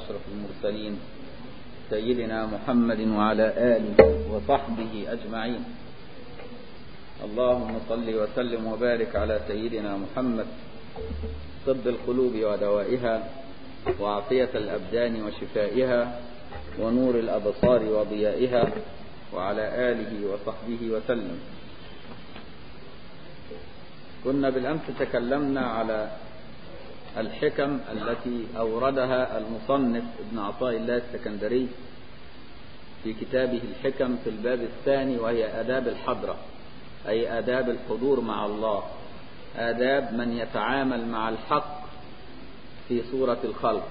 أشرف المرسلين سيدنا محمد وعلى آله وصحبه أجمعين اللهم صل وسلم وبارك على سيدنا محمد طب القلوب ودوائها وعافية الأبدان وشفائها ونور الأبصار وضيائها وعلى آله وصحبه وسلم كنا بالأمس تكلمنا على الحكم التي أوردها المصنف ابن عطاء الله السكندري في كتابه الحكم في الباب الثاني وهي آداب الحضرة أي آداب الحضور مع الله آداب من يتعامل مع الحق في صورة الخلق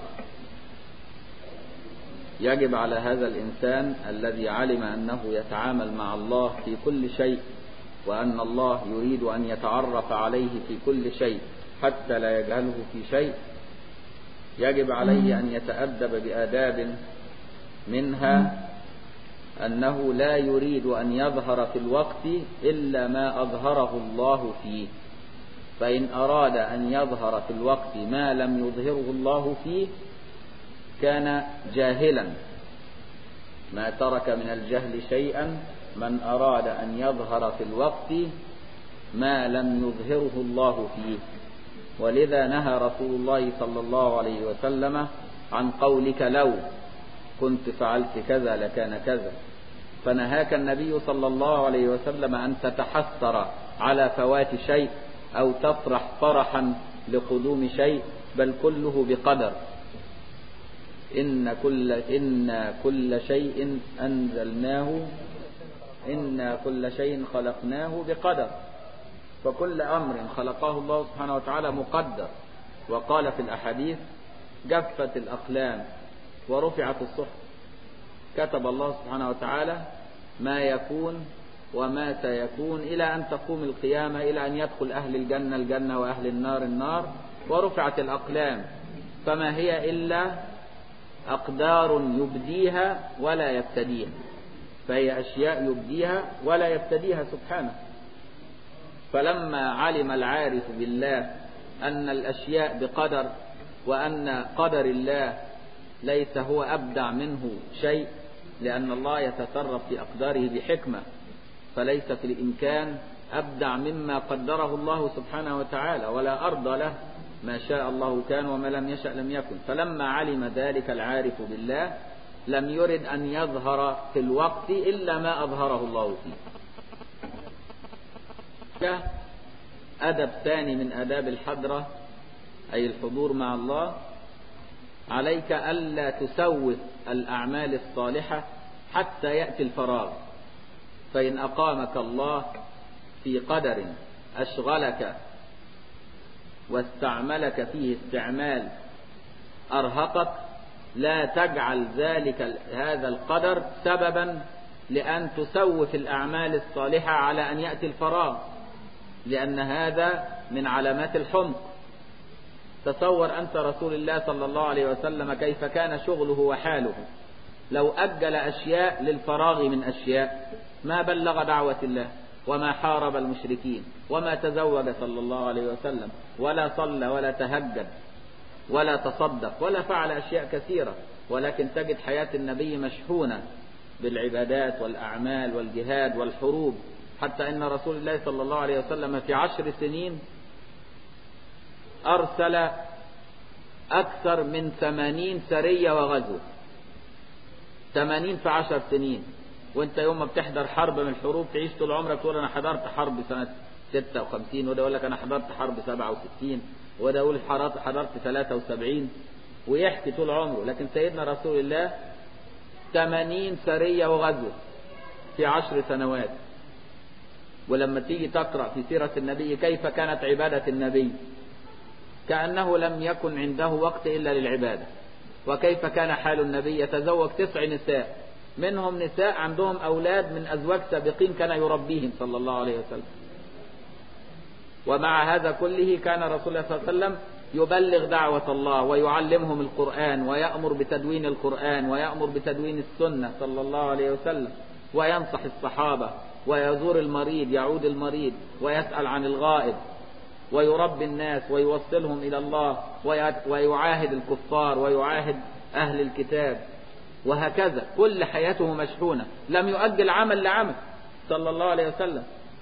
يجب على هذا الإنسان الذي علم أنه يتعامل مع الله في كل شيء وأن الله يريد أن يتعرف عليه في كل شيء حتى لا يجهله في شيء يجب عليه أن يتأدب بآداب منها أنه لا يريد أن يظهر في الوقت إلا ما أظهره الله فيه فإن أراد أن يظهر في الوقت ما لم يظهره الله فيه كان جاهلا ما ترك من الجهل شيئا من أراد أن يظهر في الوقت ما لم يظهره الله فيه ولذا نهى رسول الله صلى الله عليه وسلم عن قولك لو كنت فعلت كذا لكان كذا فنهاك النبي صلى الله عليه وسلم أن تتحسر على فوات شيء أو تفرح فرحا لقدوم شيء بل كله بقدر إن كل إن كل شيء أنزلناه إن كل شيء خلقناه بقدر فكل أمر خلقه الله سبحانه وتعالى مقدر وقال في الأحاديث جفت الأقلام ورفعت الصحف كتب الله سبحانه وتعالى ما يكون وما سيكون إلى أن تقوم القيامة إلى أن يدخل أهل الجنة الجنة وأهل النار النار ورفعت الأقلام فما هي إلا أقدار يبديها ولا يبتديها فهي أشياء يبديها ولا يبتديها سبحانه فلما علم العارف بالله أن الأشياء بقدر وأن قدر الله ليس هو أبدع منه شيء لأن الله يتصرف في أقداره بحكمة فليس في الإمكان أبدع مما قدره الله سبحانه وتعالى ولا أرضى له ما شاء الله كان وما لم يشأ لم يكن فلما علم ذلك العارف بالله لم يرد أن يظهر في الوقت إلا ما أظهره الله فيه أدب ثاني من آداب الحضرة أي الحضور مع الله عليك ألا تسوف الأعمال الصالحة حتى يأتي الفراغ فإن أقامك الله في قدر أشغلك واستعملك فيه استعمال أرهقك لا تجعل ذلك هذا القدر سببا لأن تسوف الأعمال الصالحة على أن يأتي الفراغ لأن هذا من علامات الحمق تصور أنت رسول الله صلى الله عليه وسلم كيف كان شغله وحاله لو أجل أشياء للفراغ من أشياء ما بلغ دعوة الله وما حارب المشركين وما تزوج صلى الله عليه وسلم ولا صلى ولا تهجد ولا تصدق ولا فعل أشياء كثيرة ولكن تجد حياة النبي مشحونة بالعبادات والأعمال والجهاد والحروب حتى أن رسول الله صلى الله عليه وسلم في عشر سنين أرسل أكثر من ثمانين سرية وغزو ثمانين في عشر سنين وانت يوم ما بتحضر حرب من الحروب تعيش طول عمرك تقول انا حضرت حرب سنة 56 وده يقول لك انا حضرت حرب 67 وده يقول حضرت 73 ويحكي طول عمره لكن سيدنا رسول الله 80 سرية وغزو في عشر سنوات ولما تيجي تقرأ في سيرة النبي كيف كانت عبادة النبي كأنه لم يكن عنده وقت إلا للعبادة وكيف كان حال النبي يتزوج تسع نساء منهم نساء عندهم أولاد من أزواج سابقين كان يربيهم صلى الله عليه وسلم ومع هذا كله كان رسول الله صلى الله عليه وسلم يبلغ دعوة الله ويعلمهم القرآن ويأمر بتدوين القرآن ويأمر بتدوين السنة صلى الله عليه وسلم وينصح الصحابة ويزور المريض يعود المريض ويسأل عن الغائب ويربي الناس ويوصلهم إلى الله ويعاهد الكفار ويعاهد أهل الكتاب وهكذا كل حياته مشحونة لم يؤجل عمل لعمل صلى الله عليه وسلم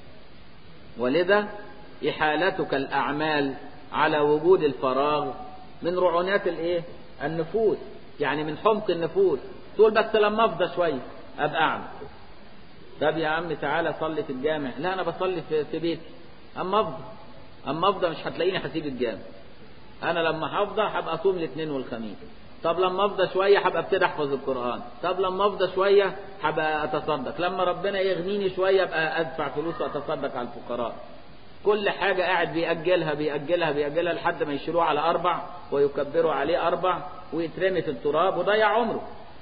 ولذا إحالتك الأعمال على وجود الفراغ من رعونات الايه النفوس يعني من حمق النفوس تقول بس لما افضى شويه ابقى اعمل طب يا عم تعالى صلي في الجامع لا انا بصلي في, في بيتي اما افضى اما افضى مش هتلاقيني هسيب الجامع انا لما هفضى هبقى اصوم الاثنين والخميس طب لما افضى شويه هبقى ابتدي احفظ القران طب لما افضى شويه هبقى اتصدق لما ربنا يغنيني شويه ابقى ادفع فلوس واتصدق على الفقراء كل حاجة قاعد بيأجلها بيأجلها بيأجلها لحد ما يشيلوه على أربع ويكبروا عليه أربع ويترمي في التراب وضيع عمره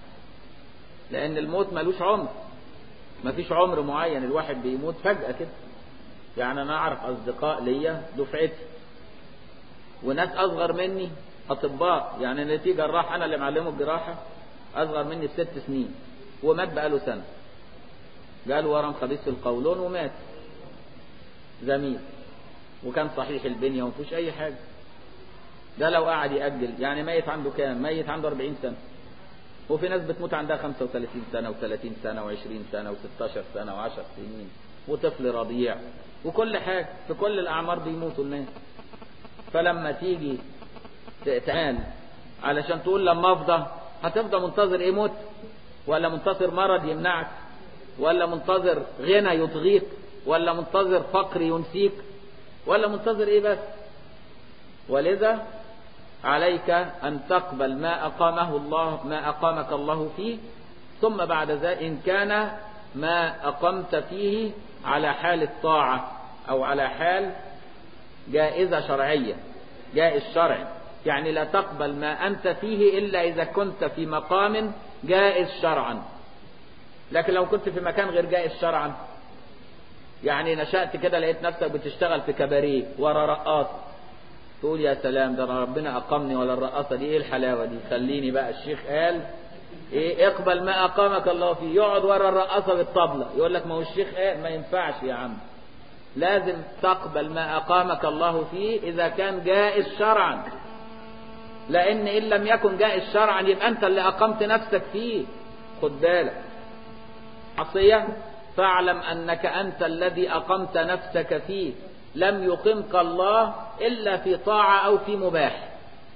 لأن الموت ملوش عمر مفيش عمر معين الواحد بيموت فجأة كده يعني أنا أعرف أصدقاء ليا دفعتي وناس أصغر مني أطباء يعني اللي في جراح أنا اللي معلمه الجراحة أصغر مني بست سنين ومات بقاله سنة جاله ورم خبيث في القولون ومات زميل وكان صحيح البنية وما فيهوش أي حاجة ده لو قعد يأجل يعني ميت عنده كام ميت عنده 40 سنة وفي ناس بتموت عندها 35 سنة و30 سنة و20 سنة و16 سنة و10 سنين وطفل رضيع وكل حاجة في كل الأعمار بيموتوا الناس فلما تيجي تقال علشان تقول لما أفضى هتفضى منتظر إيه موت ولا منتظر مرض يمنعك ولا منتظر غنى يطغيك ولا منتظر فقر ينسيك ولا منتظر ايه بس ولذا عليك ان تقبل ما اقامه الله ما اقامك الله فيه ثم بعد ذلك ان كان ما اقمت فيه على حال الطاعة او على حال جائزة شرعية جائز شرعي يعني لا تقبل ما انت فيه الا اذا كنت في مقام جائز شرعا لكن لو كنت في مكان غير جائز شرعا يعني نشأت كده لقيت نفسك بتشتغل في كباريه ورا رقاص تقول يا سلام ده ربنا أقامني ولا الرقاصة دي إيه الحلاوة دي خليني بقى الشيخ قال إيه اقبل ما أقامك الله فيه يقعد ورا الرقاصة بالطبلة يقول لك ما هو الشيخ قال ما ينفعش يا عم لازم تقبل ما أقامك الله فيه إذا كان جائز شرعا لأن إن لم يكن جائز شرعا يبقى أنت اللي أقمت نفسك فيه خد بالك عصية فاعلم أنك أنت الذي أقمت نفسك فيه لم يقمك الله إلا في طاعة أو في مباح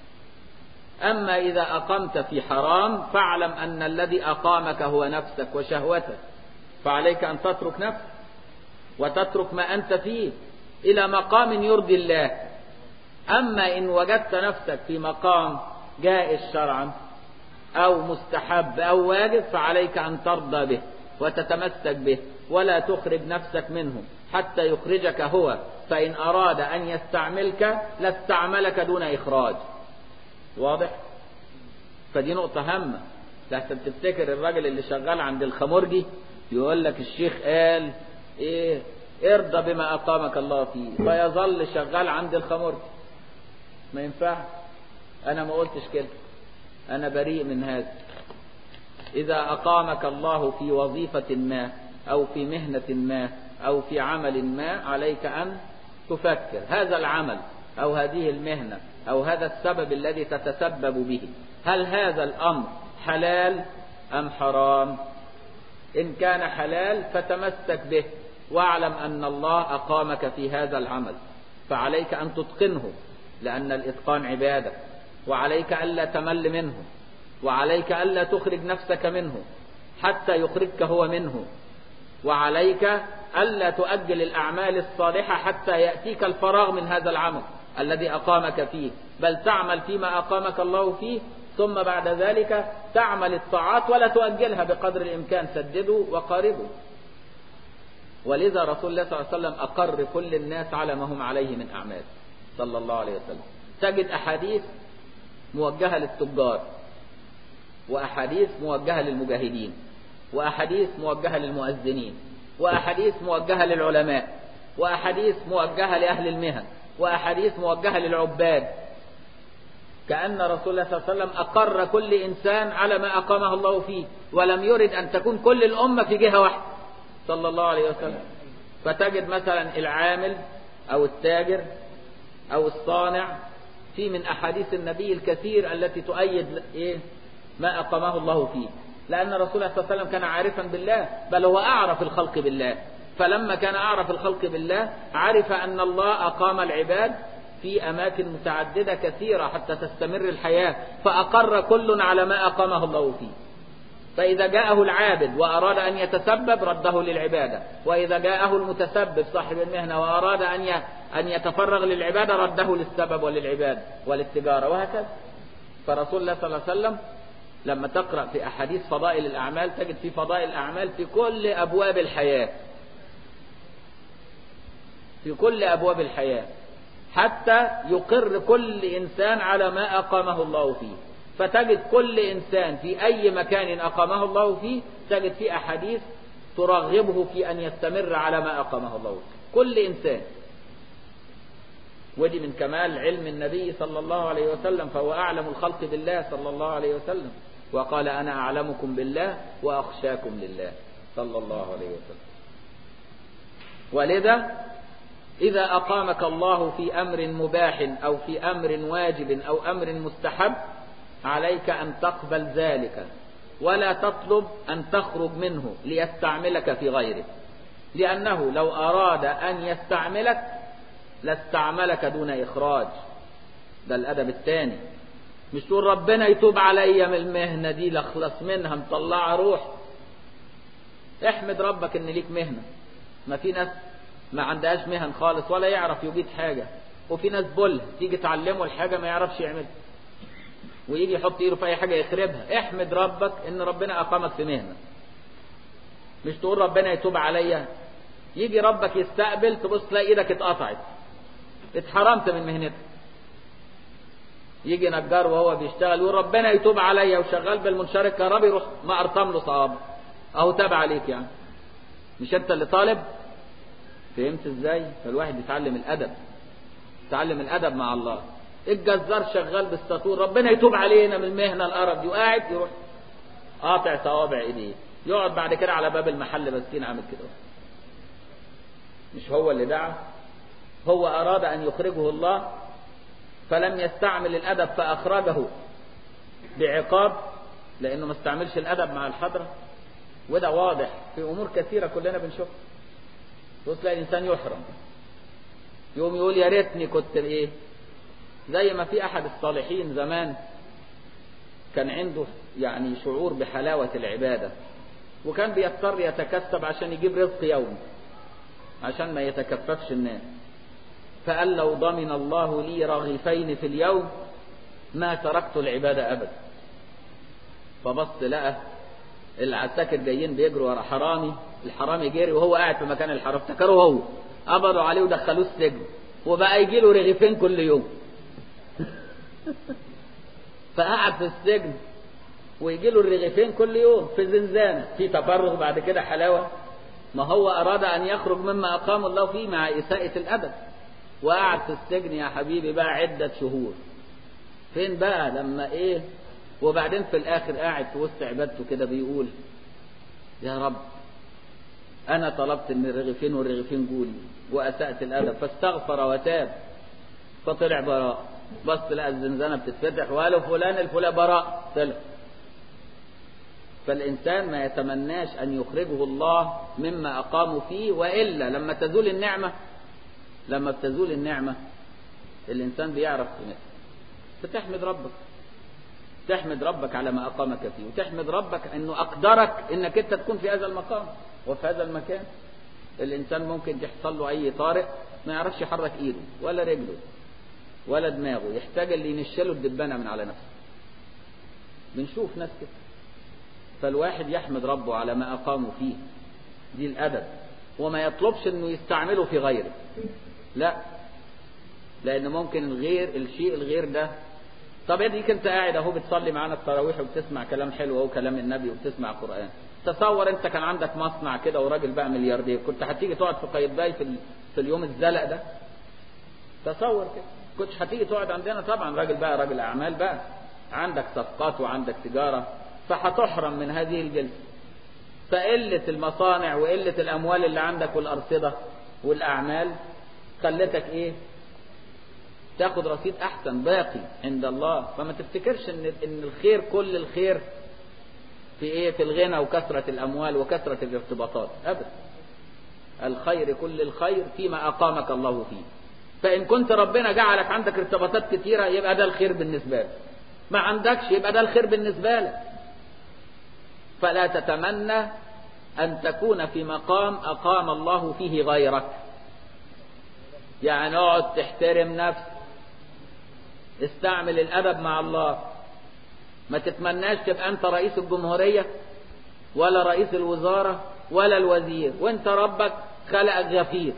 أما إذا أقمت في حرام فاعلم أن الذي أقامك هو نفسك وشهوتك فعليك أن تترك نفسك وتترك ما أنت فيه إلى مقام يرضي الله أما إن وجدت نفسك في مقام جائز شرعا أو مستحب أو واجب فعليك أن ترضى به وتتمسك به ولا تخرج نفسك منه حتى يخرجك هو فإن أراد أن يستعملك لاستعملك دون إخراج واضح فدي نقطة هامة لحسن تفتكر الراجل اللي شغال عند الخمرجي يقول لك الشيخ قال ايه ارضى بما اقامك الله فيه فيظل شغال عند الخمرجي ما ينفع انا ما قلتش كده انا بريء من هذا إذا أقامك الله في وظيفة ما أو في مهنة ما أو في عمل ما عليك أن تفكر هذا العمل أو هذه المهنة أو هذا السبب الذي تتسبب به هل هذا الأمر حلال أم حرام إن كان حلال فتمسك به واعلم أن الله أقامك في هذا العمل فعليك أن تتقنه لأن الإتقان عبادة وعليك ألا تمل منه وعليك ألا تخرج نفسك منه حتى يخرجك هو منه وعليك ألا تؤجل الأعمال الصالحة حتى يأتيك الفراغ من هذا العمل الذي أقامك فيه بل تعمل فيما أقامك الله فيه ثم بعد ذلك تعمل الطاعات ولا تؤجلها بقدر الإمكان سددوا وقاربوا ولذا رسول الله صلى الله عليه وسلم أقر كل الناس على ما هم عليه من أعمال صلى الله عليه وسلم تجد أحاديث موجهة للتجار وأحاديث موجهة للمجاهدين وأحاديث موجهة للمؤذنين وأحاديث موجهة للعلماء وأحاديث موجهة لأهل المهن وأحاديث موجهة للعباد كأن رسول الله صلى الله عليه وسلم أقر كل إنسان على ما أقامه الله فيه ولم يرد أن تكون كل الأمة في جهة واحدة صلى الله عليه وسلم فتجد مثلا العامل أو التاجر أو الصانع في من أحاديث النبي الكثير التي تؤيد إيه ما أقامه الله فيه لأن رسول الله صلى الله عليه وسلم كان عارفا بالله بل هو أعرف الخلق بالله فلما كان أعرف الخلق بالله عرف أن الله أقام العباد في أماكن متعددة كثيرة حتى تستمر الحياة فأقر كل على ما أقامه الله فيه فإذا جاءه العابد وأراد أن يتسبب رده للعبادة وإذا جاءه المتسبب صاحب المهنة وأراد أن أن يتفرغ للعبادة رده للسبب وللعبادة وللتجارة وهكذا فرسول الله صلى الله عليه وسلم لما تقرأ في أحاديث فضائل الأعمال تجد في فضائل الأعمال في كل أبواب الحياة في كل أبواب الحياة حتى يقر كل إنسان على ما أقامه الله فيه فتجد كل إنسان في أي مكان أقامه الله فيه تجد فيه أحاديث ترغبه في أن يستمر على ما أقامه الله فيه كل إنسان ودي من كمال علم النبي صلى الله عليه وسلم فهو أعلم الخلق بالله صلى الله عليه وسلم وقال أنا أعلمكم بالله وأخشاكم لله صلى الله عليه وسلم ولذا إذا أقامك الله في أمر مباح أو في أمر واجب أو أمر مستحب عليك أن تقبل ذلك ولا تطلب أن تخرج منه ليستعملك في غيره لأنه لو أراد أن يستعملك لاستعملك دون إخراج ده الأدب الثاني مش تقول ربنا يتوب عليا من المهنة دي لأخلص منها مطلعة روح احمد ربك ان ليك مهنة ما في ناس ما عندهاش مهن خالص ولا يعرف يجيد حاجة وفي ناس بله تيجي تعلمه الحاجة ما يعرفش يعملها ويجي يحط ايده في اي حاجة يخربها احمد ربك ان ربنا اقامك في مهنة مش تقول ربنا يتوب عليا يجي ربك يستقبل تبص تلاقي ايدك اتقطعت اتحرمت من مهنتك يجي نجار وهو بيشتغل يقول ربنا يتوب عليا وشغال بالمنشار الكهربي يروح ما ارطم له صوابه اهو تاب عليك يعني مش انت اللي طالب فهمت ازاي فالواحد يتعلم الادب يتعلم الادب مع الله الجزار شغال بالسطور ربنا يتوب علينا من المهنه القرف دي وقاعد يروح قاطع صوابع ايديه يقعد بعد كده على باب المحل مسكين عامل كده مش هو اللي دعا هو اراد ان يخرجه الله فلم يستعمل الادب فاخرجه بعقاب لانه ما استعملش الادب مع الحضره وده واضح في امور كثيره كلنا بنشوفها تبص تلاقي الانسان يحرم يقوم يقول يا ريتني كنت ايه زي ما في احد الصالحين زمان كان عنده يعني شعور بحلاوة العبادة وكان بيضطر يتكسب عشان يجيب رزق يومي عشان ما يتكففش الناس فقال لو ضمن الله لي رغيفين في اليوم ما تركت العبادة أبدا فبص لقى العساكر جايين بيجروا ورا حرامي الحرامي جري وهو قاعد في مكان الحرام افتكروا هو قبضوا عليه ودخلوه السجن وبقى يجي له رغيفين كل يوم فقعد في السجن ويجي له الرغيفين كل يوم في زنزانة في تفرغ بعد كده حلاوة ما هو أراد أن يخرج مما أقام الله فيه مع إساءة الأدب وقعد في السجن يا حبيبي بقى عدة شهور فين بقى لما إيه وبعدين في الآخر قاعد في وسط عبادته كده بيقول يا رب أنا طلبت من الرغيفين والرغيفين جولي وأسأت الأدب فاستغفر وتاب فطلع براء بص لقى الزنزانة بتتفتح وقالوا فلان الفلان براء طلع فالإنسان ما يتمناش أن يخرجه الله مما أقاموا فيه وإلا لما تزول النعمة لما بتزول النعمة الإنسان بيعرف قيمتها فتحمد ربك تحمد ربك على ما أقامك فيه وتحمد ربك أنه أقدرك أنك أنت تكون في هذا المقام وفي هذا المكان الإنسان ممكن يحصل له أي طارئ ما يعرفش يحرك إيده ولا رجله ولا دماغه يحتاج اللي ينشله الدبانة من على نفسه بنشوف ناس كده فالواحد يحمد ربه على ما أقاموا فيه دي الأدب وما يطلبش أنه يستعمله في غيره لا لأن ممكن الغير الشيء الغير ده طب اديك انت قاعد اهو بتصلي معانا التراويح وبتسمع كلام حلو اهو كلام النبي وبتسمع قرآن تصور انت كان عندك مصنع كده وراجل بقى ملياردير كنت هتيجي تقعد في قايتباي في, في اليوم الزلق ده تصور كده كنتش هتيجي تقعد عندنا طبعا راجل بقى راجل اعمال بقى عندك صفقات وعندك تجارة فهتحرم من هذه الجلسة فقلة المصانع وقلة الاموال اللي عندك والارصدة والاعمال خلتك ايه تاخد رصيد احسن باقي عند الله فما تفتكرش ان ان الخير كل الخير في ايه في الغنى وكثرة الاموال وكثرة الارتباطات ابدا الخير كل الخير فيما اقامك الله فيه فان كنت ربنا جعلك عندك ارتباطات كثيرة يبقى ده الخير بالنسبة لك ما عندكش يبقى ده الخير بالنسبة لك فلا تتمنى ان تكون في مقام اقام الله فيه غيرك يعني اقعد تحترم نفسك استعمل الادب مع الله ما تتمناش تبقى انت رئيس الجمهورية ولا رئيس الوزارة ولا الوزير وانت ربك خلقك غفير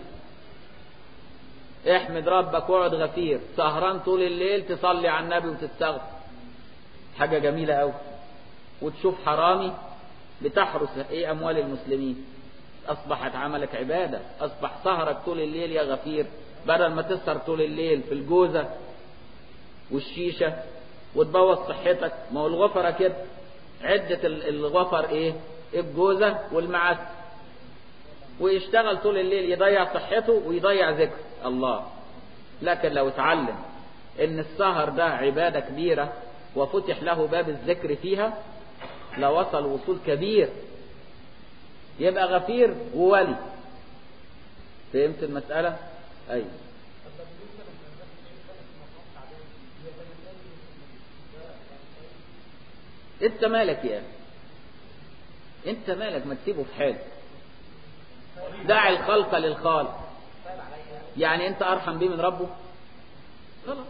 احمد ربك واقعد غفير سهران طول الليل تصلي على النبي وتستغفر حاجة جميلة قوي وتشوف حرامي بتحرس ايه اموال المسلمين اصبحت عملك عبادة اصبح سهرك طول الليل يا غفير بدل ما تسهر طول الليل في الجوزة والشيشة وتبوظ صحتك ما هو الغفرة كده عدة الغفر ايه الجوزة والمعس ويشتغل طول الليل يضيع صحته ويضيع ذكر الله لكن لو اتعلم ان السهر ده عبادة كبيرة وفتح له باب الذكر فيها لوصل وصول كبير يبقى غفير وولي فهمت المسألة ايوه انت مالك يا اخي انت مالك ما تسيبه في حاله دع الخلق للخالق يعني انت ارحم بيه من ربه خلاص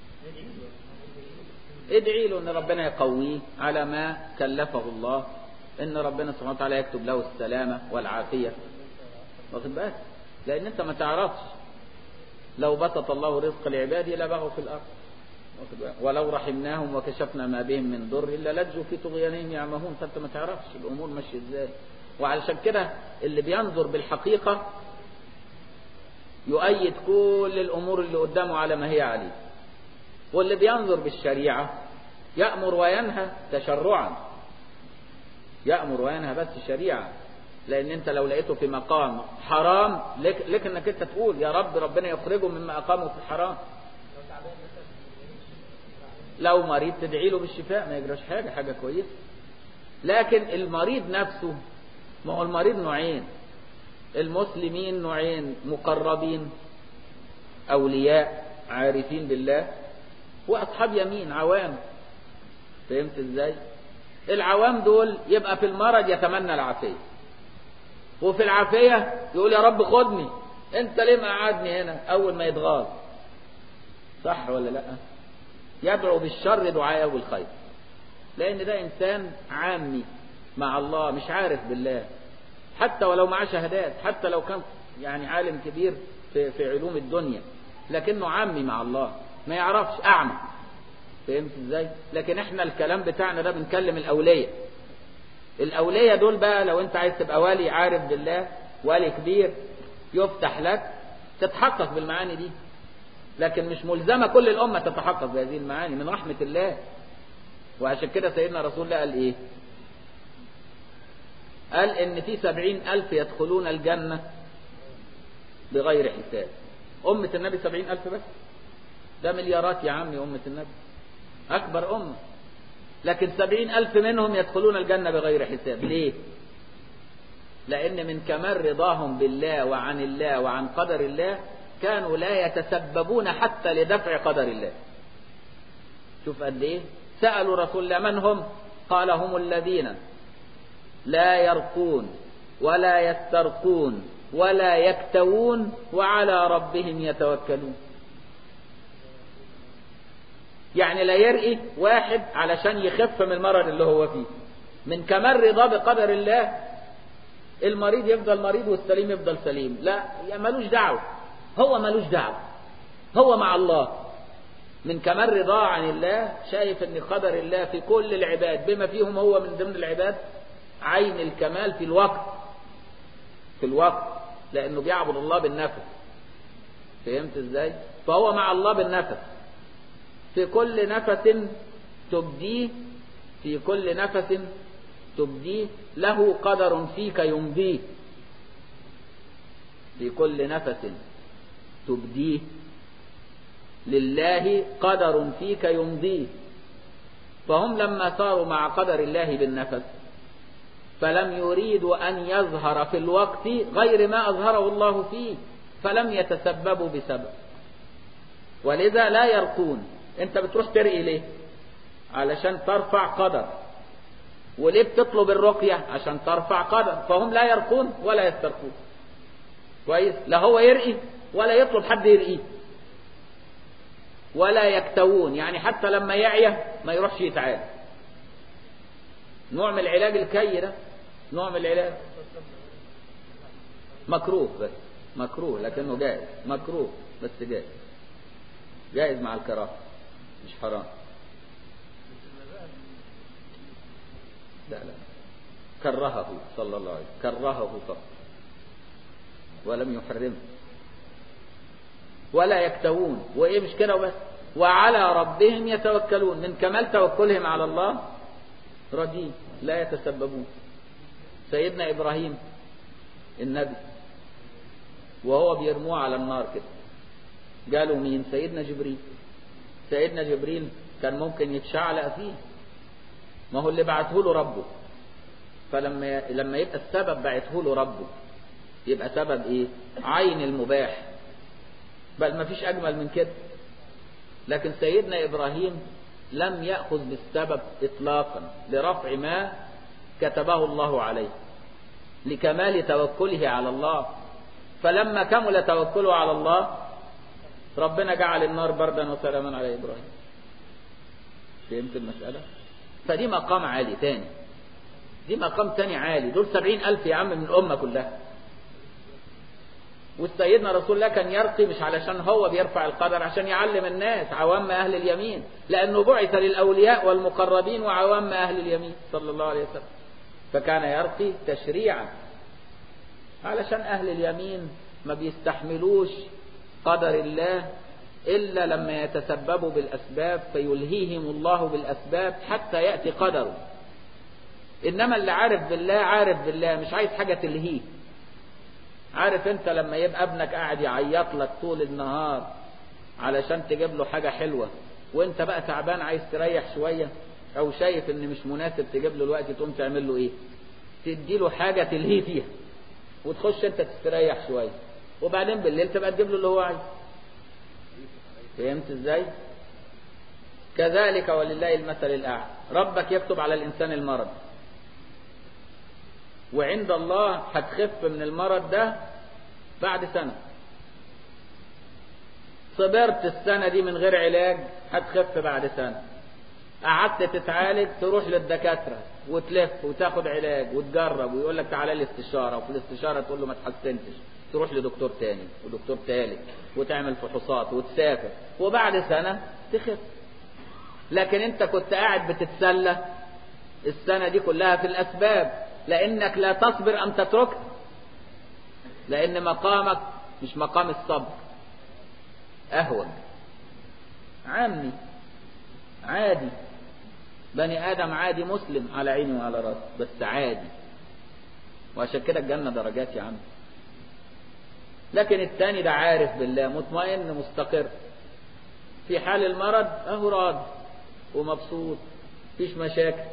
ادعي له ان ربنا يقويه على ما كلفه الله ان ربنا سبحانه وتعالى يكتب له السلامة والعافية واخد بالك لان انت ما تعرفش لو بسط الله رزق لعباده لبغوا في الارض ولو رحمناهم وكشفنا ما بهم من ضر الا لجوا في طغيانهم يعمهون فانت ما تعرفش الامور ماشيه ازاي وعلشان كده اللي بينظر بالحقيقه يؤيد كل الامور اللي قدامه على ما هي عليه واللي بينظر بالشريعه يامر وينهى تشرعا يامر وينهى بس شريعه لان انت لو لقيته في مقام حرام لك, لك انك انت تقول يا رب ربنا يخرجه مما اقامه في الحرام لو مريض تدعي له بالشفاء ما يجراش حاجة حاجة كويسة لكن المريض نفسه ما هو المريض نوعين المسلمين نوعين مقربين أولياء عارفين بالله وأصحاب يمين عوام فهمت ازاي العوام دول يبقى في المرض يتمنى العافية وفي العافية يقول يا رب خدني انت ليه مقعدني هنا اول ما يتغاظ صح ولا لا يدعو بالشر دعاءه بالخير لان ده انسان عامي مع الله مش عارف بالله حتى ولو معاه شهادات حتى لو كان يعني عالم كبير في, في علوم الدنيا لكنه عامي مع الله ما يعرفش اعمى فهمت ازاي لكن احنا الكلام بتاعنا ده بنكلم الاولياء الاولياء دول بقى لو انت عايز تبقى ولي عارف بالله ولي كبير يفتح لك تتحقق بالمعاني دي لكن مش ملزمة كل الأمة تتحقق بهذه المعاني من رحمة الله وعشان كده سيدنا رسول الله قال إيه قال إن في سبعين ألف يدخلون الجنة بغير حساب أمة النبي سبعين ألف بس ده مليارات يا عمي أمة النبي أكبر أمة لكن سبعين ألف منهم يدخلون الجنة بغير حساب ليه لأن من كمال رضاهم بالله وعن الله وعن قدر الله كانوا لا يتسببون حتى لدفع قدر الله شوف قد ايه سألوا رسول الله من هم قال هم الذين لا يرقون ولا يسترقون ولا يكتوون وعلى ربهم يتوكلون يعني لا يرقي واحد علشان يخف من المرض اللي هو فيه من كمال رضا بقدر الله المريض يفضل مريض والسليم يفضل سليم لا يا ملوش دعوه هو ملوش دعوة هو مع الله من كمال رضاه عن الله شايف ان قدر الله في كل العباد بما فيهم هو من ضمن العباد عين الكمال في الوقت في الوقت لانه بيعبد الله بالنفس فهمت ازاي فهو مع الله بالنفس في كل نفس تبديه في كل نفس تبديه له قدر فيك يمضيه في كل نفس تبديه لله قدر فيك يمضيه فهم لما صاروا مع قدر الله بالنفس فلم يريدوا أن يظهر في الوقت غير ما أظهره الله فيه فلم يتسببوا بسبب ولذا لا يرقون انت بتروح ترقي ليه علشان ترفع قدر وليه بتطلب الرقية عشان ترفع قدر فهم لا يرقون ولا يسترقون كويس لا هو يرقي ولا يطلب حد يرقيه ولا يكتوون يعني حتى لما يعيا ما يروحش يتعالج نوع من العلاج الكي ده نوع من العلاج مكروه بس مكروه لكنه جائز مكروه بس جائز جائز مع الكراهه مش حرام لا لا كرهه صلى الله عليه وسلم كرهه فقط ولم يحرمه ولا يكتوون وايه مش كده وبس وعلى ربهم يتوكلون من كمال توكلهم على الله رديء لا يتسببون سيدنا ابراهيم النبي وهو بيرموه على النار كده قالوا مين سيدنا جبريل سيدنا جبريل كان ممكن يتشعلق فيه ما هو اللي بعته له ربه فلما لما يبقى السبب بعته له ربه يبقى سبب ايه عين المباح بل ما فيش اجمل من كده لكن سيدنا ابراهيم لم ياخذ بالسبب اطلاقا لرفع ما كتبه الله عليه لكمال توكله على الله فلما كمل توكله على الله ربنا جعل النار بردا وسلاما على ابراهيم فهمت المساله فدي مقام عالي تاني دي مقام تاني عالي دول سبعين ألف يا عم من الأمة كلها والسيدنا رسول الله كان يرقي مش علشان هو بيرفع القدر عشان يعلم الناس عوام أهل اليمين لأنه بعث للأولياء والمقربين وعوام أهل اليمين صلى الله عليه وسلم فكان يرقي تشريعا علشان أهل اليمين ما بيستحملوش قدر الله إلا لما يتسببوا بالأسباب فيلهيهم الله بالأسباب حتى يأتي قدره إنما اللي عارف بالله عارف بالله مش عايز حاجة تلهيه عارف انت لما يبقى ابنك قاعد يعيط لك طول النهار علشان تجيب له حاجة حلوة وانت بقى تعبان عايز تريح شوية او شايف ان مش مناسب تجيب له الوقت تقوم تعمل له ايه تدي له حاجة تلهيه فيها وتخش انت تستريح شوية وبعدين بالليل تبقى تجيب له اللي هو عايزه فهمت ازاي كذلك ولله المثل الاعلى ربك يكتب على الانسان المرض وعند الله هتخف من المرض ده بعد سنة صبرت السنة دي من غير علاج هتخف بعد سنة قعدت تتعالج تروح للدكاترة وتلف وتاخد علاج وتجرب ويقول لك تعالى لي استشارة وفي الاستشارة تقول له ما تحسنتش تروح لدكتور تاني ودكتور تالت وتعمل فحوصات وتسافر وبعد سنة تخف لكن انت كنت قاعد بتتسلى السنة دي كلها في الأسباب لأنك لا تصبر أم تتركه لأن مقامك مش مقام الصبر أهون عامي عادي بني آدم عادي مسلم على عيني وعلى راسي بس عادي وعشان كده الجنة درجات يا عم لكن التاني ده عارف بالله مطمئن مستقر في حال المرض اهو راضي ومبسوط مفيش مشاكل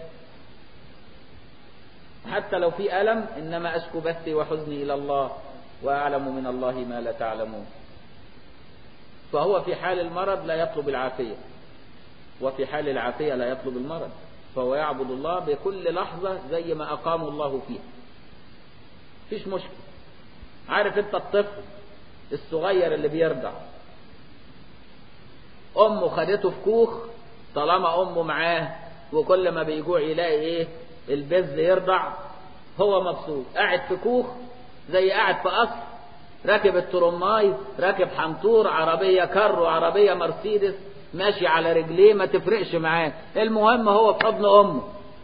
حتى لو في ألم إنما أشكو بثي وحزني إلى الله وأعلم من الله ما لا تعلمون فهو في حال المرض لا يطلب العافية وفي حال العافية لا يطلب المرض فهو يعبد الله بكل لحظة زي ما أقام الله فيها فيش مشكلة عارف انت الطفل الصغير اللي بيرضع امه خدته في كوخ طالما امه معاه وكل ما بيجوع يلاقي ايه البز يرضع هو مبسوط قاعد في كوخ زي قاعد في قصر راكب الترماي راكب حنطور عربية كر وعربية مرسيدس ماشي على رجليه ما تفرقش معاه المهم هو في حضن امه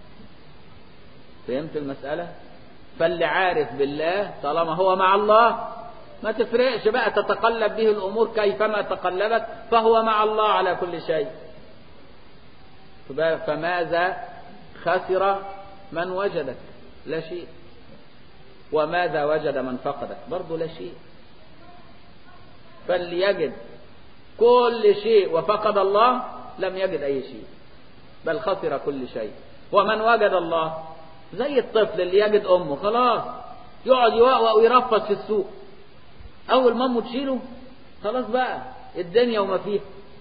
فهمت المسألة فاللي عارف بالله طالما هو مع الله ما تفرقش بقى تتقلب به الامور كيفما تقلبت فهو مع الله على كل شيء فماذا خسر من وجدك لا شيء وماذا وجد من فقدك برضه لا شيء فليجد كل شيء وفقد الله لم يجد أي شيء بل خسر كل شيء ومن وجد الله زي الطفل اللي يجد أمه خلاص يقعد يوقوق ويرفض في السوق أول ما أمه تشيله خلاص بقى الدنيا وما فيها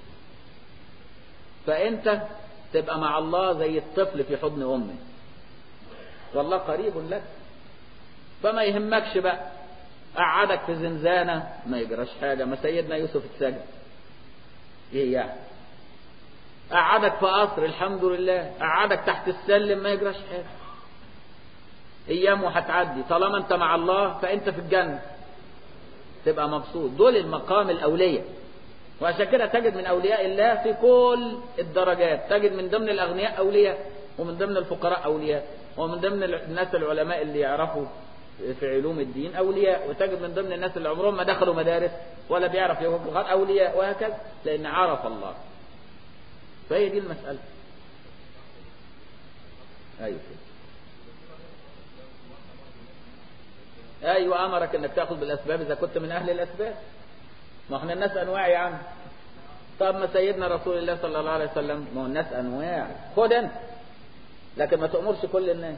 فأنت تبقى مع الله زي الطفل في حضن أمه والله قريب لك فما يهمكش بقى قعدك في زنزانة ما يجراش حاجة ما سيدنا يوسف اتسجن ايه يعني قعدك في قصر الحمد لله قعدك تحت السلم ما يجراش حاجة ايامه هتعدي طالما انت مع الله فانت في الجنة تبقى مبسوط دول المقام الاولية وعشان كده تجد من اولياء الله في كل الدرجات تجد من ضمن الاغنياء اولياء ومن ضمن الفقراء اولياء ومن ضمن الناس العلماء اللي يعرفوا في علوم الدين أولياء وتجد من ضمن الناس اللي عمرهم ما دخلوا مدارس ولا بيعرف يوقف أولياء وهكذا لأن عرف الله فهي دي المسألة أيوة أيوة أمرك أنك تأخذ بالأسباب إذا كنت من أهل الأسباب ما احنا الناس أنواع يا عم طب ما سيدنا رسول الله صلى الله عليه وسلم ما هو الناس أنواع خد أنت لكن ما تأمرش كل الناس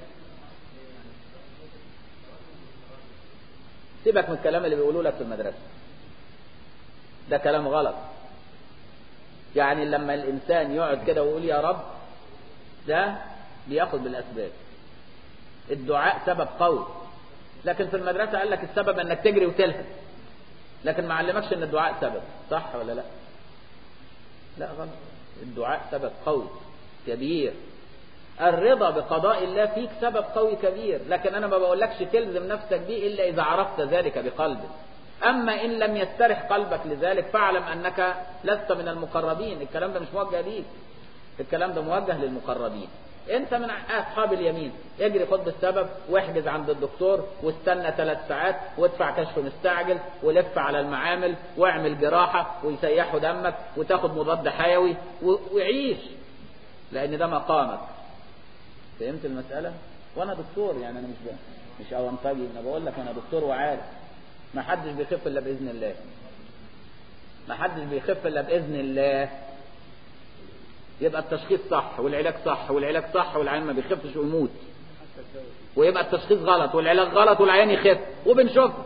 سيبك من الكلام اللي بيقولوا لك في المدرسة ده كلام غلط يعني لما الإنسان يقعد كده ويقول يا رب ده بياخد بالأسباب الدعاء سبب قوي لكن في المدرسة قال لك السبب انك تجري وتلهث لكن ما علمكش ان الدعاء سبب صح ولا لا لا غلط الدعاء سبب قوي كبير الرضا بقضاء الله فيك سبب قوي كبير لكن انا ما بقولكش تلزم نفسك به الا اذا عرفت ذلك بقلبك اما ان لم يسترح قلبك لذلك فاعلم انك لست من المقربين الكلام ده مش موجه ليك الكلام ده موجه للمقربين انت من اصحاب اليمين اجري خد بالسبب واحجز عند الدكتور واستنى ثلاث ساعات وادفع كشف مستعجل ولف على المعامل واعمل جراحة ويسيحوا دمك وتاخد مضاد حيوي وعيش لان ده مقامك فهمت المسألة وانا دكتور يعني انا مش مش اونطجي انا بقول لك انا دكتور وعارف ما حدش بيخف الا باذن الله ما حدش بيخف الا باذن الله يبقى التشخيص صح والعلاج صح والعلاج صح والعيان ما بيخفش ويموت ويبقى التشخيص غلط والعلاج غلط والعيان يخف وبنشوفه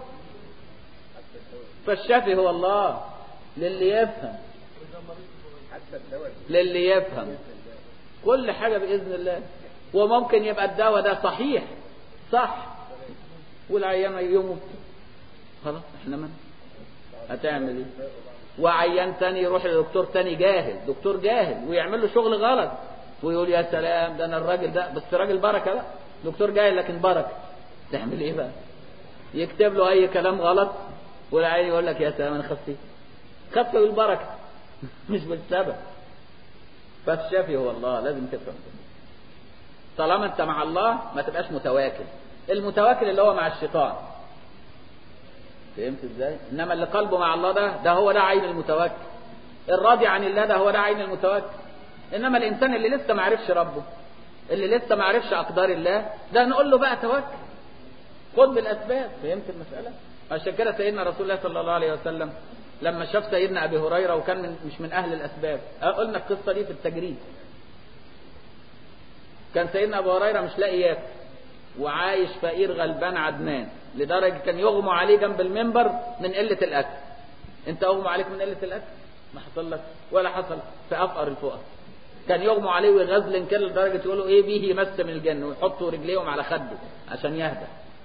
فالشافي هو الله للي يفهم للي يفهم كل حاجة بإذن الله وممكن يبقى الدواء ده صحيح صح والعيان يموت خلاص احنا من هتعمل ايه وعيان تاني يروح لدكتور تاني جاهل دكتور جاهل ويعمل له شغل غلط ويقول يا سلام ده انا الراجل ده بس راجل بركه بقى دكتور جاهل لكن بركه تعمل ايه بقى يكتب له اي كلام غلط والعيان يقول لك يا سلام انا خفيت خف بالبركه مش بالسبب فالشافي هو الله لازم تفهم طالما انت مع الله ما تبقاش متواكل المتواكل اللي هو مع الشيطان فهمت ازاي انما اللي قلبه مع الله ده ده هو ده عين المتوكل الراضي عن الله ده هو ده عين المتوكل انما الانسان اللي لسه ما عرفش ربه اللي لسه ما عرفش اقدار الله ده نقول له بقى توكل خد بالاسباب فهمت المساله عشان كده سيدنا رسول الله صلى الله عليه وسلم لما شاف سيدنا ابي هريره وكان من مش من اهل الاسباب قلنا القصه دي في التجريد كان سيدنا ابو هريره مش لاقي ياكل وعايش فقير غلبان عدمان لدرجة كان يغمى عليه جنب المنبر من قلة الأكل أنت أغمى عليك من قلة الأكل ما حصل لك ولا حصل في أفقر الفقراء كان يغمى عليه ويغزل كده لدرجة يقولوا إيه به مس من الجن ويحطوا رجليهم على خده عشان يهدى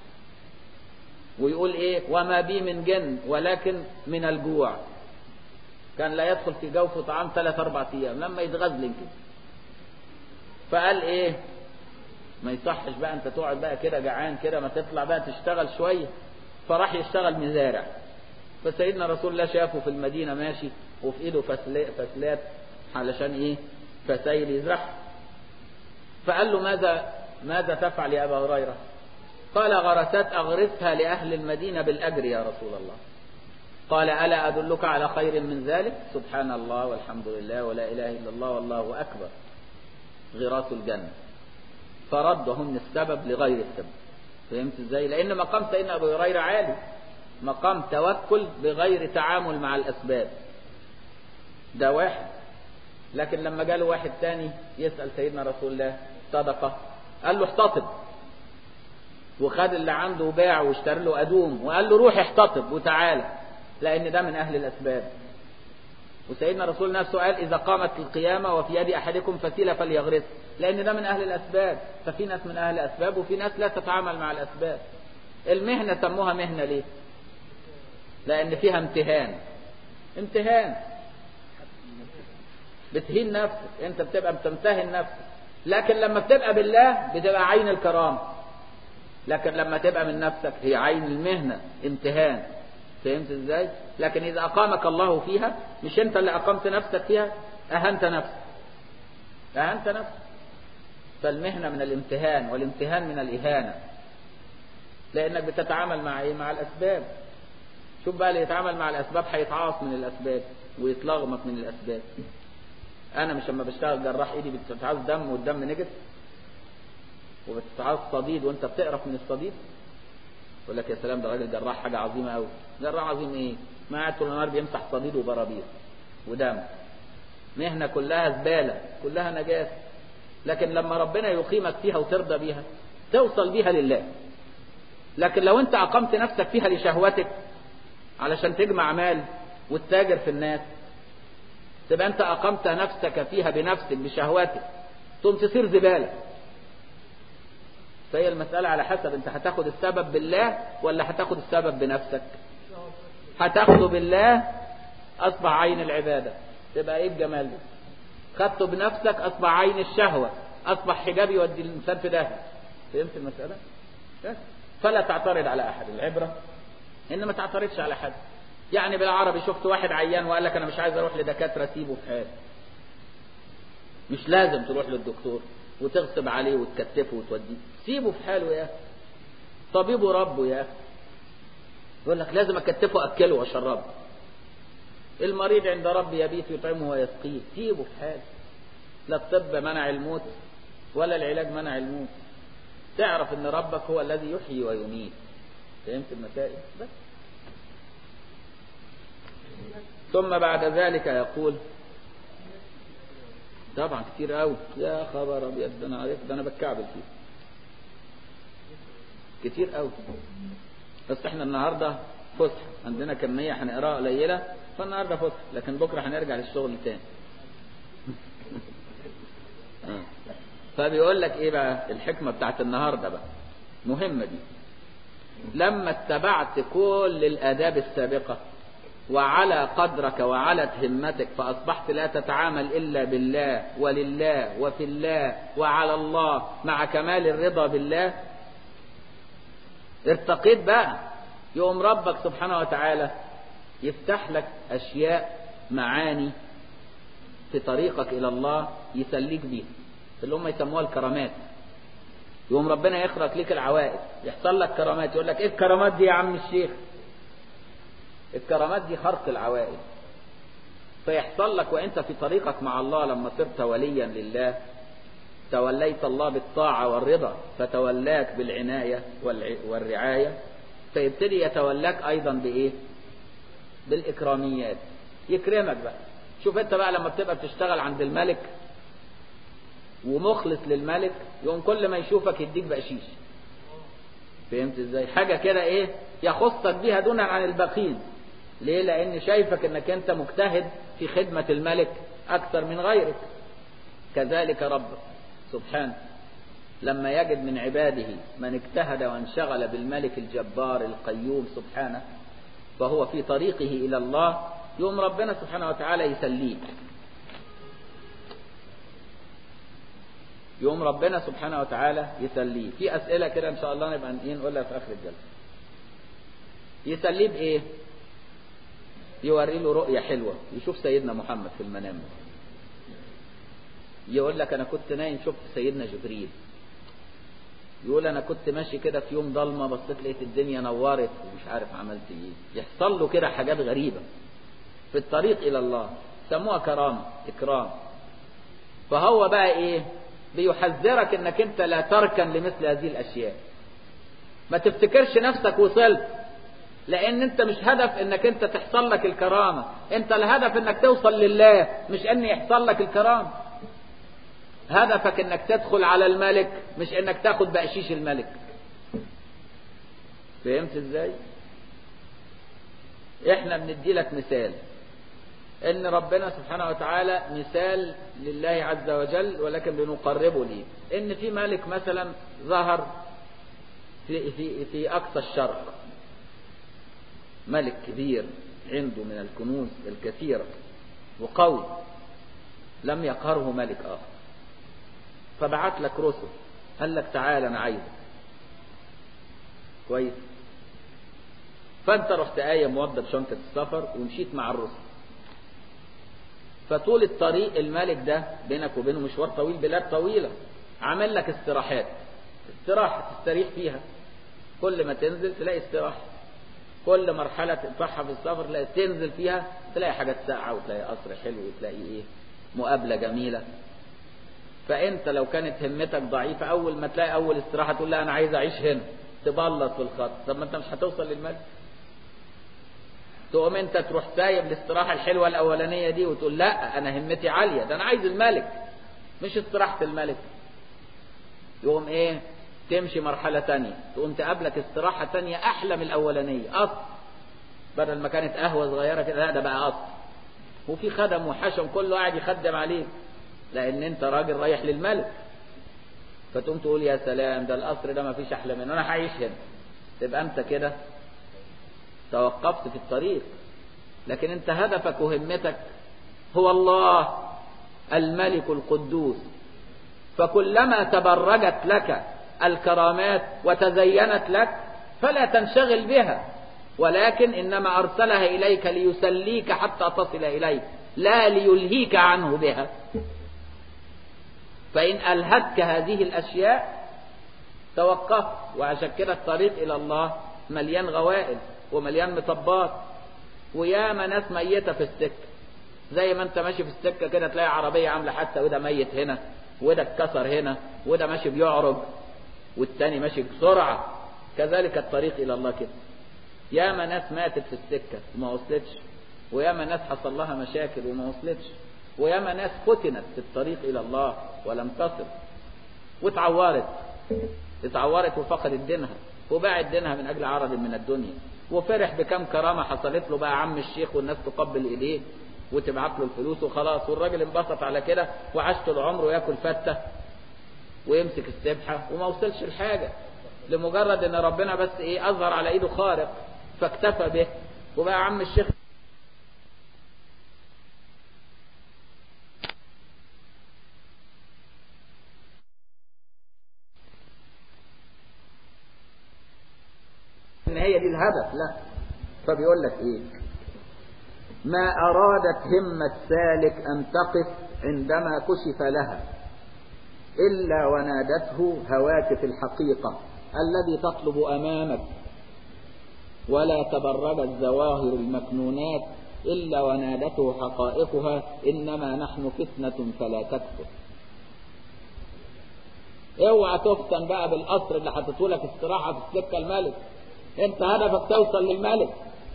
ويقول إيه وما بي من جن ولكن من الجوع كان لا يدخل في جوفه طعام ثلاث أربع أيام لما يتغزل كده فقال إيه ما يصحش بقى انت تقعد بقى كده جعان كده ما تطلع بقى تشتغل شوية فراح يشتغل مزارع فسيدنا رسول الله شافه في المدينة ماشي وفي ايده فسلات علشان ايه فسيل يزرعها فقال له ماذا ماذا تفعل يا ابا هريرة قال غرسات اغرسها لاهل المدينة بالاجر يا رسول الله قال ألا أدلك على خير من ذلك سبحان الله والحمد لله ولا إله إلا الله والله أكبر غراس الجنة فردهم السبب لغير السبب فهمت ازاي لان مقام سيدنا ابو هريره عالي مقام توكل بغير تعامل مع الاسباب ده واحد لكن لما جاله واحد تاني يسأل سيدنا رسول الله صدقة قال له احتطب وخد اللي عنده وباع واشترى له أدوم وقال له روح احتطب وتعالى لأن ده من أهل الأسباب وسيدنا رسول نفسه قال إذا قامت القيامة وفي يد أحدكم فسيلة فليغرس لأن ده من أهل الأسباب ففي ناس من أهل الأسباب وفي ناس لا تتعامل مع الأسباب المهنة سموها مهنة ليه لأن فيها امتهان امتهان بتهين نفسك انت بتبقى بتمتهن نفسك لكن لما بتبقى بالله بتبقى عين الكرامة لكن لما تبقى من نفسك هي عين المهنة امتهان فهمت ازاي لكن اذا اقامك الله فيها مش انت اللي اقمت نفسك فيها اهنت نفسك اهنت نفسك فالمهنة من الامتهان والامتهان من الاهانة لانك بتتعامل مع ايه مع الاسباب شوف بقى اللي يتعامل مع الاسباب هيتعاص من الاسباب ويتلغمط من الاسباب انا مش لما بشتغل جراح ايدي بتتعاص دم والدم نجس وبتتعاص صديد وانت بتقرف من الصديد يقول لك يا سلام ده راجل جراح حاجه عظيمه قوي جراح عظيم ايه ما قاعد طول النهار بيمسح صديد وبرابير ودم مهنه كلها زباله كلها نجاسه لكن لما ربنا يقيمك فيها وترضى بيها توصل بيها لله لكن لو انت اقمت نفسك فيها لشهوتك علشان تجمع مال وتتاجر في الناس تبقى انت اقمت نفسك فيها بنفسك بشهواتك ثم تصير زبالة فهي المسألة على حسب انت هتاخد السبب بالله ولا هتاخد السبب بنفسك هتاخده بالله اصبح عين العبادة تبقى ايه الجمال ده خدته بنفسك اصبح عين الشهوة اصبح حجاب يودي الانسان في داهية فهمت المسألة بس فلا تعترض على احد العبرة ان ما تعترضش على حد يعني بالعربي شفت واحد عيان وقال لك انا مش عايز اروح لدكاتره سيبه في حاله مش لازم تروح للدكتور وتغصب عليه وتكتفه وتوديه سيبه في حاله يا اخي طبيبه ربه يا اخي يقول لك لازم اكتفه اكله واشربه المريض عند ربي يبيت يطعمه ويسقيه سيبه في حاله لا الطب منع الموت ولا العلاج منع الموت تعرف ان ربك هو الذي يحيي ويميت فهمت المسائل بس ثم بعد ذلك يقول طبعا كتير قوي يا خبر ابيض ده انا عرفت ده انا بتكعبل فيه كتير قوي بس احنا النهارده فسحه عندنا كميه هنقراها قليله فالنهارده فسحه لكن بكره هنرجع للشغل تاني فبيقول لك ايه بقى الحكمه بتاعت النهارده بقى مهمه دي لما اتبعت كل الاداب السابقه وعلى قدرك وعلت همتك فأصبحت لا تتعامل إلا بالله ولله وفي الله وعلى الله مع كمال الرضا بالله ارتقيت بقى يقوم ربك سبحانه وتعالى يفتح لك أشياء معاني في طريقك إلى الله يسليك بيها اللي هم يسموها الكرامات يقوم ربنا يخرج لك العوائد يحصل لك كرامات يقول لك ايه الكرامات دي يا عم الشيخ الكرامات دي خرق العوائد فيحصل لك وانت في طريقك مع الله لما صرت وليا لله توليت الله بالطاعة والرضا فتولاك بالعناية والرعاية فيبتدي يتولاك أيضا بإيه بالإكراميات يكرمك بقى شوف انت بقى لما بتبقى بتشتغل عند الملك ومخلص للملك يقوم كل ما يشوفك يديك بقشيش فهمت ازاي حاجة كده ايه يخصك بيها دونا عن الباقين ليه لان شايفك انك انت مجتهد في خدمة الملك اكثر من غيرك كذلك ربك سبحانه لما يجد من عباده من اجتهد وانشغل بالملك الجبار القيوم سبحانه فهو في طريقه الى الله يوم ربنا سبحانه وتعالى يسليه يوم ربنا سبحانه وتعالى يسليه في اسئله كده ان شاء الله نبقى نقولها في اخر الجلسه يسليه بايه يوري له رؤيه حلوه يشوف سيدنا محمد في المنام يقول لك انا كنت نايم شفت سيدنا جبريل يقول انا كنت ماشي كده في يوم ضلمه بصيت لقيت الدنيا نورت ومش عارف عملت ايه يحصل له كده حاجات غريبه في الطريق الى الله سموها كرامه اكرام فهو بقى ايه بيحذرك انك انت لا تركن لمثل هذه الاشياء ما تفتكرش نفسك وصلت لان انت مش هدف انك انت تحصل لك الكرامة انت الهدف انك توصل لله مش ان يحصل لك الكرامة هدفك انك تدخل على الملك مش انك تاخد بقشيش الملك فهمت ازاي احنا بندي لك مثال ان ربنا سبحانه وتعالى مثال لله عز وجل ولكن بنقربه ليه ان في ملك مثلا ظهر في, في, في اقصى الشرق ملك كبير عنده من الكنوز الكثيرة وقوي لم يقهره ملك آخر فبعت لك رسل قال لك تعال أنا عايزك كويس فأنت رحت آية موضب شنطة السفر ومشيت مع الرسل فطول الطريق الملك ده بينك وبينه مشوار طويل بلاد طويلة عمل لك استراحات استراحة تستريح فيها كل ما تنزل تلاقي استراحة كل مرحلة تنفعها في السفر تلاقي تنزل فيها تلاقي حاجات ساقعة وتلاقي قصر حلو وتلاقي ايه مقابلة جميلة فانت لو كانت همتك ضعيفة اول ما تلاقي اول استراحة تقول لا انا عايز اعيش هنا تبلط في الخط طب ما انت مش هتوصل للملك تقوم انت تروح سايب الاستراحة الحلوة الاولانية دي وتقول لا انا همتي عالية ده انا عايز الملك مش استراحة الملك يقوم ايه تمشي مرحلة تانية تقوم تقابلك استراحة تانية أحلى من الأولانية قصر بدل ما كانت قهوة صغيرة كده لا ده بقى قصر وفي خدم وحشم كله قاعد يخدم عليك لأن أنت راجل رايح للملك فتقوم تقول يا سلام ده القصر ده ما فيش أحلى منه أنا هعيش هنا تبقى أنت كده توقفت في الطريق لكن أنت هدفك وهمتك هو الله الملك القدوس فكلما تبرجت لك الكرامات وتزينت لك فلا تنشغل بها ولكن إنما أرسلها إليك ليسليك حتى تصل إليك لا ليلهيك عنه بها فإن ألهتك هذه الأشياء توقف وعشان كده الطريق إلى الله مليان غوائل ومليان مطبات وياما ناس ميتة في السكة زي ما انت ماشي في السكة كده تلاقي عربية عاملة حادثة وده ميت هنا وده اتكسر هنا وده ماشي بيعرج والتاني ماشي بسرعة كذلك الطريق إلى الله كده ياما ناس ماتت في السكة وما وصلتش وياما ناس حصل لها مشاكل وما وصلتش وياما ناس فتنت في الطريق إلى الله ولم تصل واتعورت اتعورت وفقدت دينها وباعت دينها من أجل عرض من الدنيا وفرح بكم كرامة حصلت له بقى عم الشيخ والناس تقبل إيديه وتبعت له الفلوس وخلاص والراجل انبسط على كده وعاش طول عمره ياكل فتة ويمسك السبحة وما وصلش لحاجة لمجرد ان ربنا بس ايه اظهر على ايده خارق فاكتفى به وبقى عم الشيخ ان هي دي الهدف لا فبيقول لك ايه ما ارادت همة سالك ان تقف عندما كشف لها إلا ونادته هواتف الحقيقة الذي تطلب أمامك ولا تبرجت ظواهر المكنونات إلا ونادته حقائقها إنما نحن فتنة فلا تكفر اوعى تفتن بقى بالقصر اللي حطيته لك استراحة في السكة الملك انت هدفك توصل للملك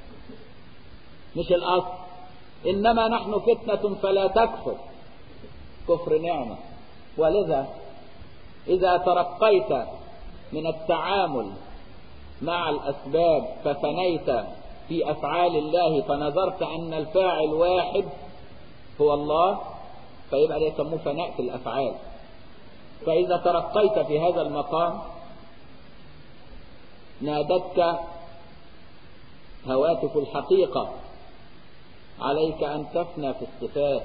مش القصر إنما نحن فتنة فلا تكفر كفر نعمة ولذا إذا ترقيت من التعامل مع الأسباب ففنيت في أفعال الله فنظرت أن الفاعل واحد هو الله فيبقى ده يسموه فناء في الأفعال فإذا ترقيت في هذا المقام نادتك هواتف الحقيقة عليك أن تفنى في الصفات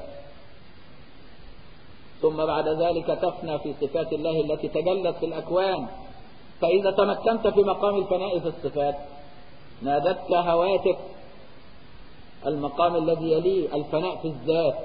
ثم بعد ذلك تفنى في صفات الله التي تجلت في الأكوان فإذا تمكنت في مقام الفناء في الصفات نادتك هواتف المقام الذي يليه الفناء في الذات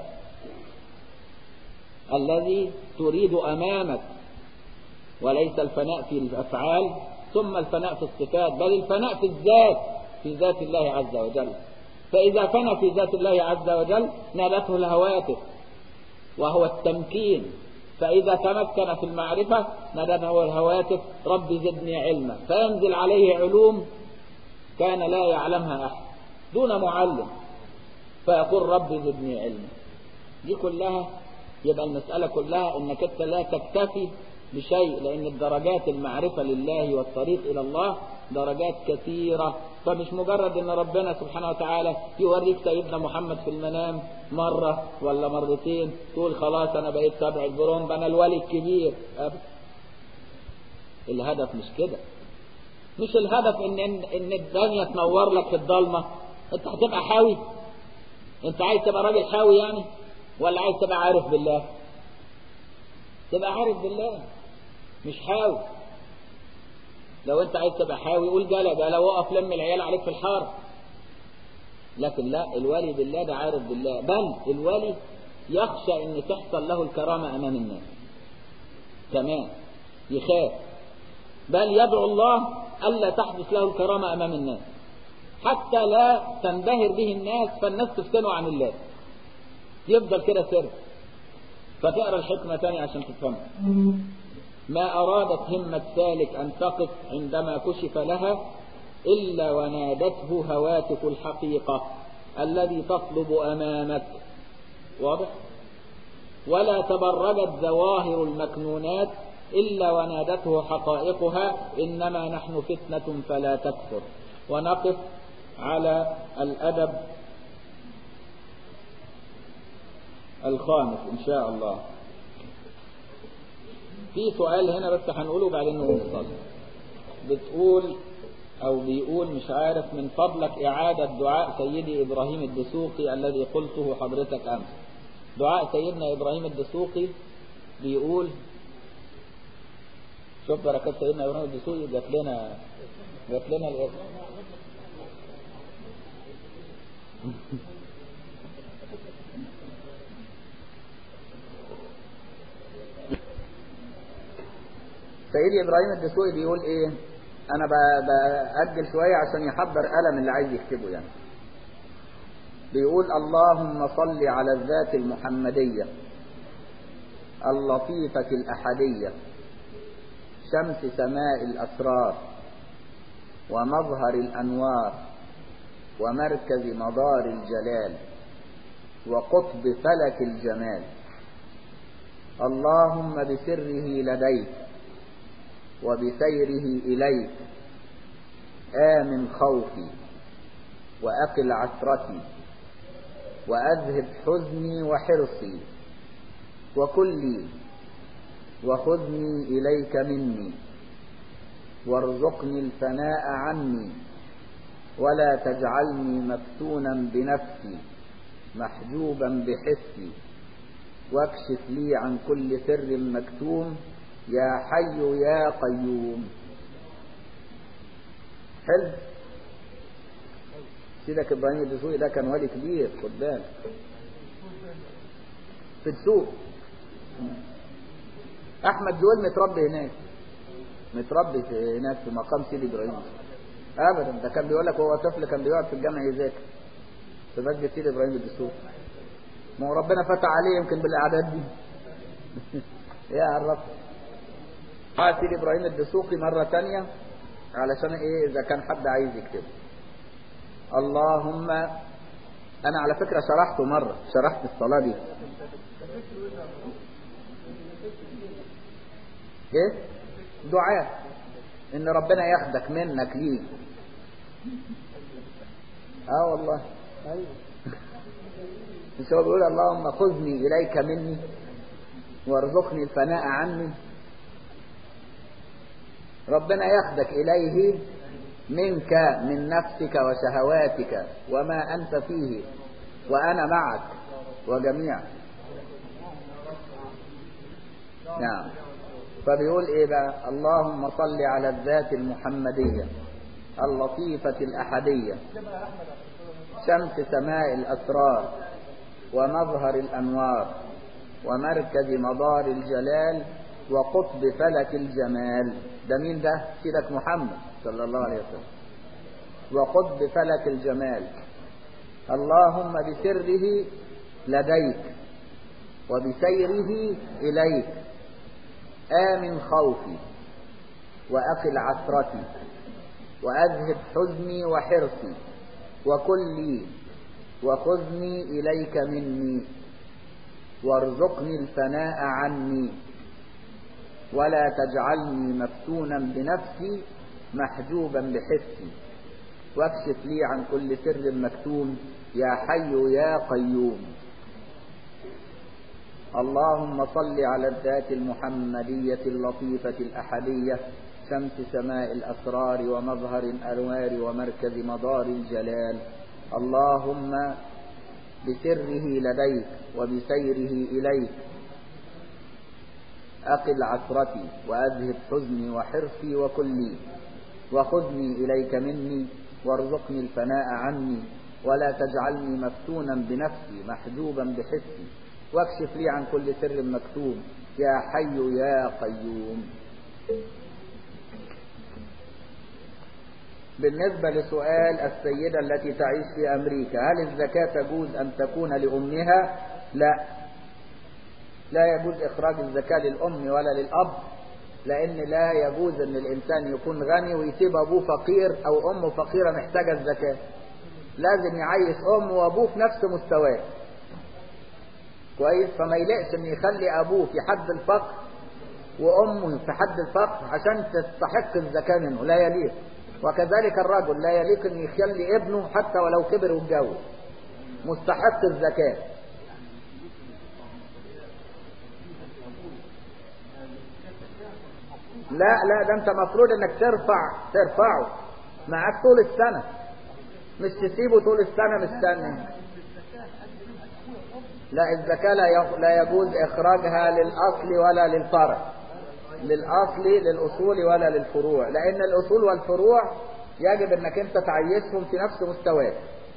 الذي تريد أمامك وليس الفناء في الأفعال ثم الفناء في الصفات بل الفناء في الذات في ذات الله عز وجل فإذا فنى في ذات الله عز وجل نالته الهواتف وهو التمكين فإذا تمكن في المعرفة نادته الهواتف رب زدني علما فينزل عليه علوم كان لا يعلمها أحد دون معلم فيقول رب زدني علما دي كلها يبقى المسألة كلها انك انت لا تكتفي بشيء لان الدرجات المعرفة لله والطريق الى الله درجات كثيرة فمش مجرد ان ربنا سبحانه وتعالى يوريك سيدنا محمد في المنام مرة ولا مرتين تقول خلاص انا بقيت تابع البرومب انا الولي الكبير أبدا الهدف مش كده مش الهدف ان ان, إن الدنيا تنور لك في الضلمة انت هتبقى حاوي انت عايز تبقى راجل حاوي يعني ولا عايز تبقى عارف بالله تبقى عارف بالله مش حاوي لو انت عايز تبقى حاوي قول جلا جلا وقف لم العيال عليك في الحاره لكن لا الولي بالله ده عارف بالله بل الولي يخشى ان تحصل له الكرامة امام الناس كمان يخاف بل يدعو الله الا تحدث له الكرامة امام الناس حتى لا تنبهر به الناس فالناس تفتنوا عن الله يفضل كده سر فتقرا الحكمة تاني عشان تفهمها ما أرادت همة سالك أن تقف عندما كشف لها إلا ونادته هواتف الحقيقة الذي تطلب أمامك واضح ولا تبرجت ظواهر المكنونات إلا ونادته حقائقها إنما نحن فتنة فلا تكفر ونقف على الأدب الخامس إن شاء الله في سؤال هنا بس هنقوله بعدين نقول نصلي بتقول او بيقول مش عارف من فضلك اعادة دعاء سيدي ابراهيم الدسوقي الذي قلته حضرتك امس دعاء سيدنا ابراهيم الدسوقي بيقول شوف بركات سيدنا ابراهيم الدسوقي جات لنا جات لنا الاسم سيدي ابراهيم الدسوقي بيقول ايه انا بأجل شوية عشان يحضر قلم اللي عايز يكتبه يعني بيقول اللهم صل على الذات المحمدية اللطيفة الأحدية شمس سماء الأسرار ومظهر الأنوار ومركز مدار الجلال وقطب فلك الجمال اللهم بسره لديك وبسيره إليك آمن خوفي وأقل عثرتي وأذهب حزني وحرصي وكلي وخذني إليك مني وارزقني الفناء عني ولا تجعلني مفتونا بنفسي محجوبا بحسي واكشف لي عن كل سر مكتوم يا حي يا قيوم حلو سيدك ابراهيم الدسوقي ده كان ولي كبير خد بالك في السوق احمد دول متربي هناك متربي في هناك في مقام سيدي ابراهيم ابدا ده كان بيقول لك وهو طفل كان بيقعد في الجامع يذاكر في مسجد سيدي ابراهيم الدسوقي ما هو ربنا فتح عليه يمكن بالاعداد دي يا عرف قال سيدي ابراهيم الدسوقي مرة تانية علشان ايه اذا كان حد عايز يكتبه اللهم انا على فكرة شرحته مرة شرحت الصلاة دي ايه دعاء ان ربنا ياخدك منك ليه اه والله ايوه مش هو بيقول اللهم خذني اليك مني وارزقني الفناء عني ربنا ياخدك اليه منك من نفسك وشهواتك وما انت فيه وانا معك وجميع نعم فبيقول ايه بقى اللهم صل على الذات المحمدية اللطيفة الأحدية شمس سماء الأسرار ومظهر الأنوار ومركز مدار الجلال وقطب فلك الجمال ده مين ده سيدك محمد صلى الله عليه وسلم وقطب فلك الجمال اللهم بسره لديك وبسيره إليك آمن خوفي وأقل عثرتي وأذهب حزني وحرصي وكن لي وخذني إليك مني وارزقني الفناء عني ولا تجعلني مفتونا بنفسي محجوبا بحسي واكشف لي عن كل سر مكتوم يا حي يا قيوم اللهم صل على الذات المحمدية اللطيفة الأحدية شمس سماء الأسرار ومظهر الأنوار ومركز مدار الجلال اللهم بسره لديك وبسيره إليك أقل عثرتي وأذهب حزني وحرصي وكلي وخذني إليك مني وارزقني الفناء عني ولا تجعلني مفتونا بنفسي محجوبا بحسي واكشف لي عن كل سر مكتوم يا حي يا قيوم بالنسبة لسؤال السيدة التي تعيش في أمريكا هل الزكاة تجوز أن تكون لأمها لا لا يجوز إخراج الزكاة للأم ولا للأب لأن لا يجوز أن الإنسان يكون غني ويسيب أبوه فقير أو أمه فقيرة محتاجة الزكاة لازم يعيش أمه وأبوه في نفس مستواه كويس فما يلاقش أن يخلي أبوه في حد الفقر وأمه في حد الفقر عشان تستحق الزكاة منه لا يليق وكذلك الرجل لا يليق أن يخلي ابنه حتى ولو كبر واتجوز مستحق الزكاة لا لا ده انت مفروض انك ترفع ترفعه معاك طول السنة مش تسيبه طول السنة مستني لا الزكاة لا لا يجوز اخراجها للاصل ولا للفرع للاصل للاصول ولا للفروع لان الاصول والفروع يجب انك انت تعيشهم في نفس مستواك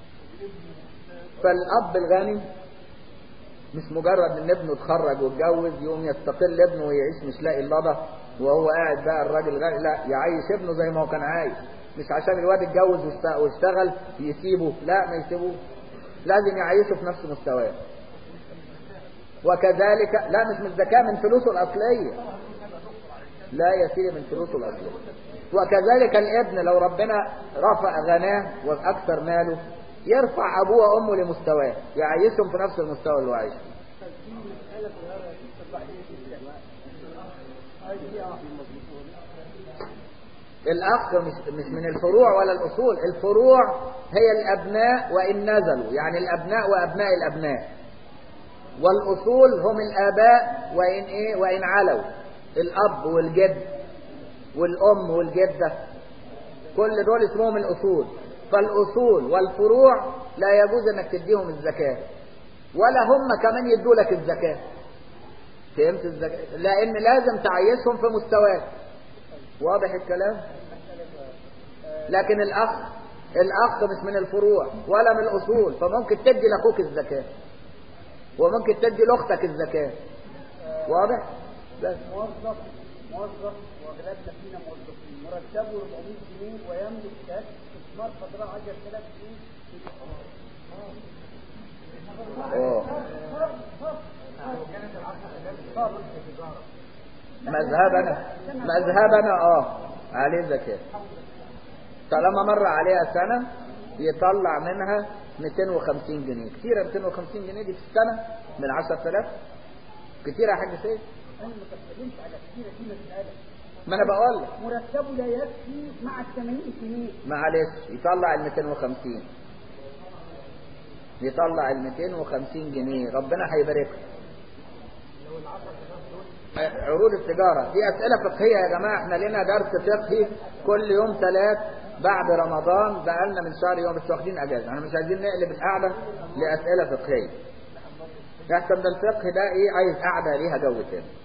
فالاب الغني مش مجرد ان ابنه اتخرج واتجوز يقوم يستقل ابنه ويعيش مش لاقي اللضة وهو قاعد بقى الراجل غني لا يعيش ابنه زي ما هو كان عايش مش عشان الواد اتجوز واشتغل يسيبه لا ما يسيبوه لازم يعيشه في نفس مستواه وكذلك لا مش من الزكاة من فلوسه الأصلية لا يا سيدي من فلوسه الأصلية وكذلك الابن لو ربنا رفع غناه وأكثر ماله يرفع أبوه وأمه لمستواه يعيشهم في نفس المستوى اللي هو عايشه الأخ مش, مش من الفروع ولا الأصول الفروع هي الأبناء وإن نزلوا يعني الأبناء وأبناء الأبناء والأصول هم الآباء وإن إيه وإن علوا الأب والجد والأم والجدة كل دول اسمهم الأصول فالأصول والفروع لا يجوز أنك تديهم الزكاة ولا هم كمان يدوا لك الزكاة فهمت الزكاة لأن لازم تعيشهم في مستواك واضح الكلام لكن الأخ الأخ مش من الفروع ولا من الأصول فممكن تدي لأخوك الزكاة وممكن تدي لأختك الزكاة واضح بس موظف موظف وغلبنا فينا موظفين مرتبه 400 جنيه ويملك كاش استثمار فترة 10000 جنيه أوه. مذهبنا مذهبنا اه عليه زكاة طالما مر عليها سنة يطلع منها 250 جنيه كتيرة 250 جنيه دي في السنة من 10000 كتيرة يا حاج سيد انا ما بتكلمش على كتيرة دي مسألة ما انا بقول لك مرتبه لا يكفي مع ال 80 جنيه معلش يطلع ال 250 يطلع ال 250 جنيه ربنا هيبارك عروض التجارة دي أسئلة فقهية يا جماعة احنا لنا درس فقهي كل يوم ثلاث بعد رمضان بقالنا من شهر يوم مش واخدين اجازة احنا مش عايزين نقلب القعدة لأسئلة فقهية يحسن ده الفقه ده ايه عايز قعدة ليها جو تاني